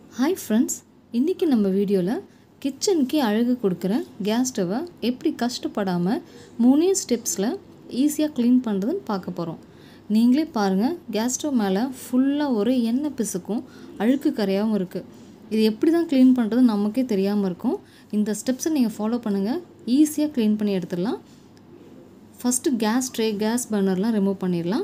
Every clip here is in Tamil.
ஹாய் ஃப்ரெண்ட்ஸ் இன்றைக்கி நம்ம வீடியோவில் கிச்சனுக்கே அழகு கொடுக்குற கேஸ் ஸ்டவ்வை எப்படி கஷ்டப்படாமல் மூணே ஸ்டெப்ஸில் ஈஸியாக க்ளீன் பண்ணுறதுன்னு பார்க்க போகிறோம் நீங்களே பாருங்கள் கேஸ் ஸ்டவ் மேலே ஃபுல்லாக ஒரு எண்ணெய் பிசுக்கும் அழுக்கு கரையாகவும் இருக்குது இது எப்படி தான் க்ளீன் பண்ணுறது நமக்கே தெரியாமல் இருக்கும் இந்த ஸ்டெப்ஸை நீங்கள் ஃபாலோ பண்ணுங்கள் ஈஸியாக க்ளீன் பண்ணி எடுத்துடலாம் ஃபஸ்ட்டு கேஸ் ட்ரே கேஸ் பர்னர்லாம் ரிமூவ் பண்ணிடலாம்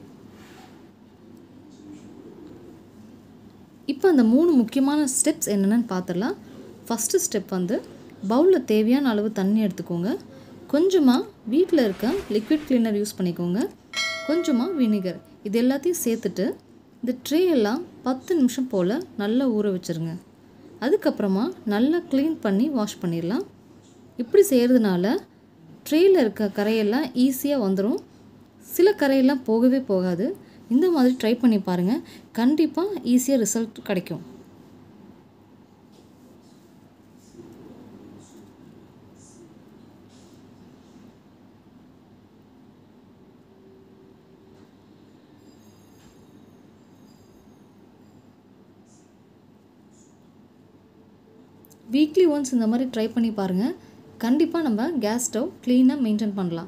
இப்போ அந்த மூணு முக்கியமான ஸ்டெப்ஸ் என்னென்னு பார்த்துடலாம் ஃபஸ்ட்டு ஸ்டெப் வந்து பவுலில் தேவையான அளவு தண்ணி எடுத்துக்கோங்க கொஞ்சமாக வீட்டில் இருக்க லிக்விட் க்ளீனர் யூஸ் பண்ணிக்கோங்க கொஞ்சமாக வினிகர் இது எல்லாத்தையும் சேர்த்துட்டு இந்த ட்ரே எல்லாம் பத்து நிமிஷம் போல் நல்லா ஊற வச்சுருங்க அதுக்கப்புறமா நல்லா க்ளீன் பண்ணி வாஷ் பண்ணிடலாம் இப்படி செய்கிறதுனால ட்ரேயில் இருக்க கரையெல்லாம் ஈஸியாக வந்துடும் சில கரையெல்லாம் போகவே போகாது இந்த மாதிரி ட்ரை பண்ணி பாருங்கள் கண்டிப்பாக ஈஸியாக ரிசல்ட் கிடைக்கும் வீக்லி ஒன்ஸ் இந்த மாதிரி ட்ரை பண்ணி பாருங்கள் கண்டிப்பாக நம்ம கேஸ் ஸ்டவ் க்ளீனாக மெயின்டைன் பண்ணலாம்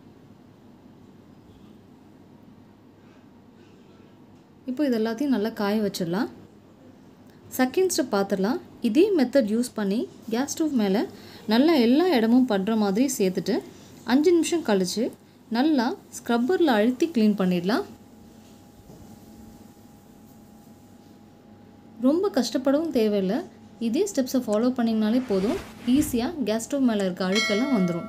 இப்போ இது எல்லாத்தையும் நல்லா காய வச்சிடலாம் செகண்ட் ஸ்டெப் பார்த்துடலாம் இதே மெத்தட் யூஸ் பண்ணி கேஸ் ஸ்டவ் மேலே நல்லா எல்லா இடமும் படுற மாதிரி சேர்த்துட்டு அஞ்சு நிமிஷம் கழித்து நல்லா ஸ்க்ரப்பரில் அழுத்தி க்ளீன் பண்ணிடலாம் ரொம்ப கஷ்டப்படவும் தேவையில்லை இதே ஸ்டெப்ஸை ஃபாலோ பண்ணிங்கனாலே போதும் ஈஸியாக கேஸ் ஸ்டவ் மேலே இருக்க அழுக்கெல்லாம் வந்துடும்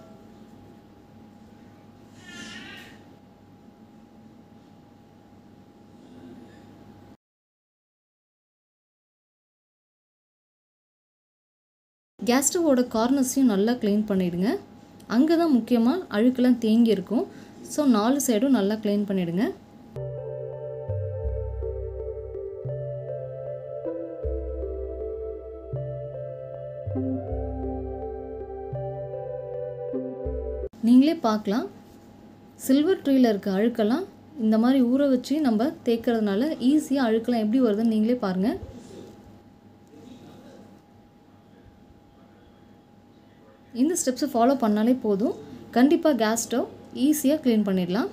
கேஸ் ஸ்டவோட கார்னர்ஸையும் நல்லா க்ளீன் பண்ணிவிடுங்க அங்கே தான் முக்கியமாக அழுக்கெல்லாம் தேங்கி இருக்கும் ஸோ நாலு சைடும் நல்லா க்ளீன் பண்ணிவிடுங்க நீங்களே பார்க்கலாம் சில்வர் ட்ரீயில் இருக்க அழுக்கெல்லாம் இந்த மாதிரி ஊற வச்சு நம்ம தேய்க்கிறதுனால ஈஸியாக அழுக்கெல்லாம் எப்படி வருதுன்னு நீங்களே பாருங்கள் இந்த ஸ்டெப்ஸை ஃபாலோ பண்ணாலே போதும் கண்டிப்பாக கேஸ் ஸ்டவ் ஈஸியாக க்ளீன் பண்ணிடலாம்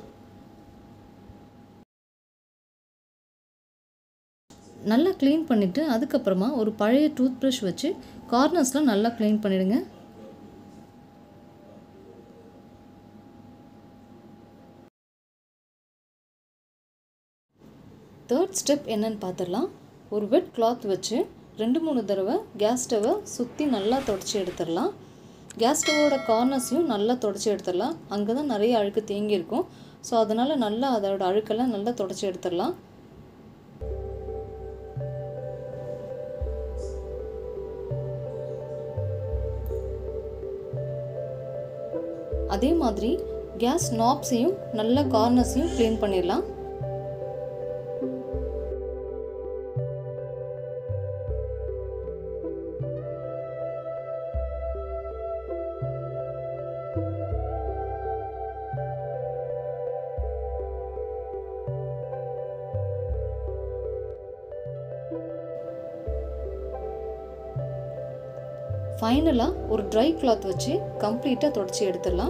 நல்லா க்ளீன் பண்ணிவிட்டு அதுக்கப்புறமா ஒரு பழைய டூத் ப்ரஷ் வச்சு கார்னர்ஸ்லாம் நல்லா க்ளீன் பண்ணிவிடுங்க தேர்ட் ஸ்டெப் என்னன்னு பார்த்துடலாம் ஒரு வெட் கிளாத் வச்சு ரெண்டு மூணு தடவை கேஸ் ஸ்டவ்வை சுற்றி நல்லா தொடச்சி எடுத்துடலாம் கேஸ் ஸ்டவோட கார்னர்ஸையும் நல்லா தொடச்சி எடுத்துடலாம் அங்கே தான் நிறைய அழுக்கு தேங்கி இருக்கும் ஸோ அதனால் நல்லா அதோட அழுக்கெல்லாம் நல்லா தொடச்சி எடுத்துடலாம் அதே மாதிரி கேஸ் நாப்ஸையும் நல்ல கார்னர்ஸையும் க்ளீன் பண்ணிடலாம் ஃபைனலாக ஒரு ட்ரை கிளாத் வச்சு கம்ப்ளீட்டாக தொடச்சி எடுத்துடலாம்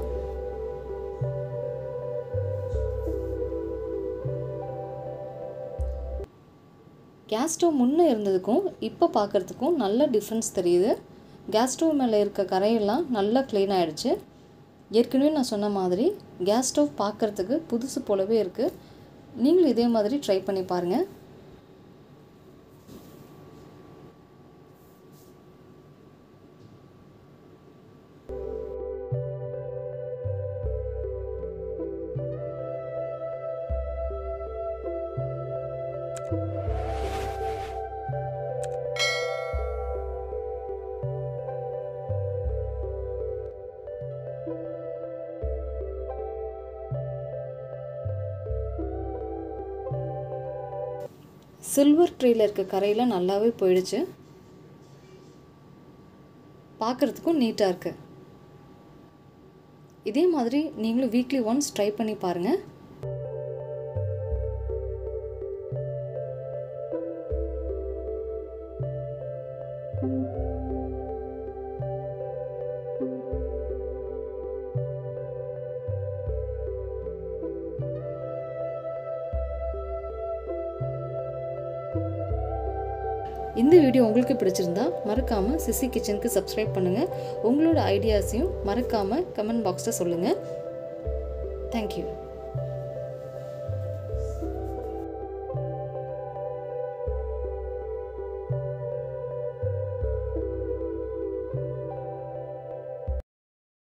கேஸ் ஸ்டவ் முன்னே இருந்ததுக்கும் இப்போ பார்க்குறதுக்கும் நல்ல டிஃப்ரென்ஸ் தெரியுது கேஸ் ஸ்டவ் மேலே இருக்க கரையெல்லாம் நல்லா க்ளீன் ஆகிடுச்சு ஏற்கனவே நான் சொன்ன மாதிரி கேஸ் ஸ்டவ் பார்க்குறதுக்கு புதுசு போலவே இருக்குது நீங்களும் இதே மாதிரி ட்ரை பண்ணி பாருங்கள் சில்வர் ட்ரேயில் இருக்க கரையில் நல்லாவே போயிடுச்சு பார்க்குறதுக்கும் நீட்டாக இருக்குது இதே மாதிரி நீங்களும் வீக்லி ஒன்ஸ் ட்ரை பண்ணி பாருங்கள் இந்த வீடியோ உங்களுக்கு பிடிச்சிருந்தா மறக்காமல் சிசி கிச்சனுக்கு சப்ஸ்கிரைப் பண்ணுங்கள் உங்களோட ஐடியாஸையும் மறக்காமல் கமெண்ட் பாக்ஸில் சொல்லுங்கள் தேங்க்யூ